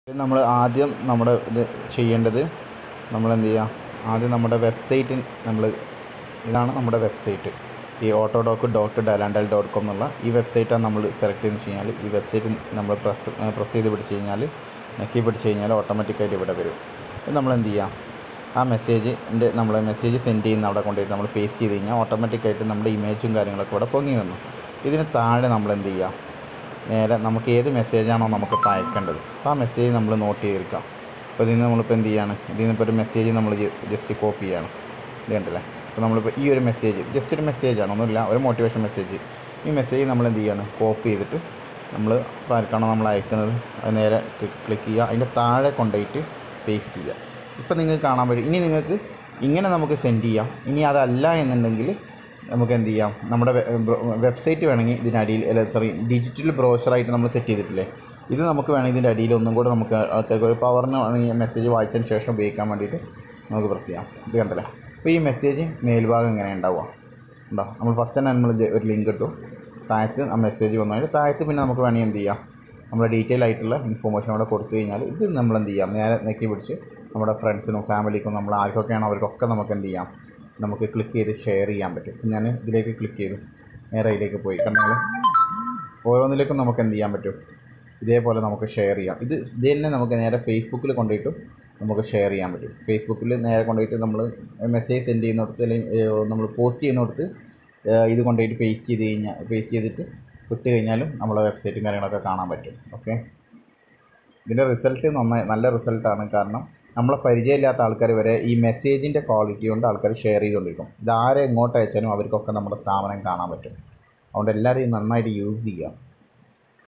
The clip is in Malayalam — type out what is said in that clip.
നമ്മൾ ആദ്യം നമ്മുടെ ഇത് ചെയ്യേണ്ടത് നമ്മൾ എന്ത് ചെയ്യുക ആദ്യം നമ്മുടെ വെബ്സൈറ്റ് നമ്മൾ ഇതാണ് നമ്മുടെ വെബ്സൈറ്റ് ഈ ഓട്ടോഡോക്ക് ഡോട്ട് ഡലാൻഡൽ ഡോട്ട് കോം എന്നുള്ള ഈ വെബ്സൈറ്റാണ് നമ്മൾ സെലക്ട് ചെയ്തെന്ന് വെച്ച് കഴിഞ്ഞാൽ ഈ വെബ്സൈറ്റ് നമ്മൾ പ്രസ് പ്രസ് ചെയ്ത് പിടിച്ച് കഴിഞ്ഞാൽ നെക്കി പിടിച്ച് കഴിഞ്ഞാൽ ഓട്ടോമാറ്റിക്കായിട്ട് ഇവിടെ വരും ഇത് നമ്മൾ എന്ത് ചെയ്യുക ആ മെസ്സേജിൻ്റെ നമ്മൾ മെസ്സേജ് സെൻഡ് ചെയ്യുന്ന അവിടെ കൊണ്ടുപോയിട്ട് നമ്മൾ പേസ്റ്റ് ചെയ്ത് കഴിഞ്ഞാൽ ഓട്ടോമാറ്റിക്കായിട്ട് നമ്മുടെ ഇമേജും കാര്യങ്ങളൊക്കെ ഇവിടെ പൊങ്ങി വന്നു ഇതിന് താഴെ നമ്മൾ എന്ത് ചെയ്യുക നേരെ നമുക്ക് ഏത് മെസ്സേജാണോ നമുക്ക് ഇപ്പോൾ അയക്കേണ്ടത് അപ്പോൾ ആ മെസ്സേജ് നമ്മൾ നോട്ട് ചെയ്തെടുക്കാം അപ്പോൾ ഇതിൽ നിന്ന് നമ്മളിപ്പോൾ എന്ത് ചെയ്യാണ് ഇതിൽ നിന്ന് ഇപ്പോൾ ഒരു മെസ്സേജ് നമ്മൾ ജസ്റ്റ് കോപ്പി ചെയ്യാണ് ഇത് കണ്ടില്ലേ അപ്പോൾ നമ്മളിപ്പോൾ ഈ ഒരു മെസ്സേജ് ജസ്റ്റ് ഒരു മെസ്സേജാണ് ഒന്നുമില്ല ഒരു മോട്ടിവേഷൻ മെസ്സേജ് ഈ മെസ്സേജ് നമ്മൾ എന്ത് ചെയ്യാണ് കോപ്പി ചെയ്തിട്ട് നമ്മൾ ഇപ്പോൾ ആർക്കാണോ നമ്മൾ അയക്കുന്നത് അത് നേരെ ക്ലിക്ക് ചെയ്യുക അതിൻ്റെ താഴെ കൊണ്ടുപോയിട്ട് പേസ്റ്റ് ചെയ്യുക ഇപ്പോൾ നിങ്ങൾക്ക് കാണാൻ പറ്റും ഇനി നിങ്ങൾക്ക് ഇങ്ങനെ നമുക്ക് സെൻഡ് ചെയ്യാം ഇനി അതല്ല എന്നുണ്ടെങ്കിൽ നമുക്ക് എന്ത് ചെയ്യാം നമ്മുടെ വെബ്സൈറ്റ് വേണമെങ്കിൽ ഇതിനടിയിൽ അല്ല സോറി ഡിജിറ്റൽ ബ്രോഷറായിട്ട് നമ്മൾ സെറ്റ് ചെയ്തിട്ടില്ലേ ഇത് നമുക്ക് വേണമെങ്കിൽ ഇതിൻ്റെ അടിയിൽ ഒന്നും കൂടെ നമുക്ക് ആൾക്കാർക്ക് ഒരു പവറിന് വേണമെങ്കിൽ മെസ്സേജ് വായിച്ചതിന് ശേഷം ഉപയോഗിക്കാൻ വേണ്ടിയിട്ട് നമുക്ക് പ്രസ് ചെയ്യാം ഇത് കണ്ടല്ലേ അപ്പോൾ ഈ മെസ്സേജ് മേൽഭാഗം ഇങ്ങനെ ഉണ്ടാവുക ഉണ്ടോ നമ്മൾ ഫസ്റ്റ് തന്നെ നമ്മൾ ഒരു ലിങ്ക് ഇട്ടു താഴത്ത് ആ മെസ്സേജ് വന്നു കഴിഞ്ഞാൽ താഴത്ത് പിന്നെ നമുക്ക് വേണമെങ്കിൽ എന്ത് ചെയ്യാം നമ്മുടെ ഡീറ്റെയിൽ ആയിട്ടുള്ള ഇൻഫോർമേഷൻ അവിടെ കൊടുത്തു കഴിഞ്ഞാൽ ഇത് നമ്മൾ എന്ത് ചെയ്യാം നേരെ നെക്കി പിടിച്ച് നമ്മുടെ ഫ്രണ്ട്സിനും ഫാമിലിക്കും നമ്മൾ ആർക്കൊക്കെയാണോ അവർക്കൊക്കെ നമുക്ക് എന്ത് ചെയ്യാം നമുക്ക് ക്ലിക്ക് ചെയ്ത് ഷെയർ ചെയ്യാൻ പറ്റും ഇപ്പം ഞാൻ ഇതിലേക്ക് ക്ലിക്ക് ചെയ്തു നേരെ ഇതിലേക്ക് പോയി കണ്ടെങ്കിൽ ഓരോന്നിലേക്കും നമുക്ക് എന്ത് ചെയ്യാൻ പറ്റും ഇതേപോലെ നമുക്ക് ഷെയർ ചെയ്യാം ഇത് ഇത് തന്നെ നമുക്ക് നേരെ ഫേസ്ബുക്കിൽ കൊണ്ടുപോയിട്ടും നമുക്ക് ഷെയർ ചെയ്യാൻ പറ്റും ഫേസ്ബുക്കിൽ നേരെ കൊണ്ടുപോയിട്ട് നമ്മൾ മെസ്സേജ് സെൻഡ് ചെയ്യുന്നിടത്ത് അല്ലെങ്കിൽ നമ്മൾ പോസ്റ്റ് ചെയ്യുന്നിടത്ത് ഇത് കൊണ്ടുപോയിട്ട് പേസ്റ്റ് ചെയ്ത് കഴിഞ്ഞാൽ പേസ്റ്റ് ചെയ്തിട്ട് വിട്ട് കഴിഞ്ഞാലും നമ്മളെ വെബ്സൈറ്റും കാര്യങ്ങളൊക്കെ കാണാൻ പറ്റും ഓക്കെ ഇതിൻ്റെ റിസൾട്ട് നന്നായി നല്ല റിസൾട്ടാണ് കാരണം നമ്മളെ പരിചയമില്ലാത്ത ആൾക്കാർ വരെ ഈ മെസ്സേജിൻ്റെ ക്വാളിറ്റി കൊണ്ട് ആൾക്കാർ ഷെയർ ചെയ്തുകൊണ്ടിരിക്കും ഇതാരെ എങ്ങോട്ട് അയച്ചാലും അവർക്കൊക്കെ നമ്മുടെ സ്ഥാപനം കാണാൻ പറ്റും അതുകൊണ്ട് എല്ലാവരും നന്നായിട്ട് യൂസ് ചെയ്യുക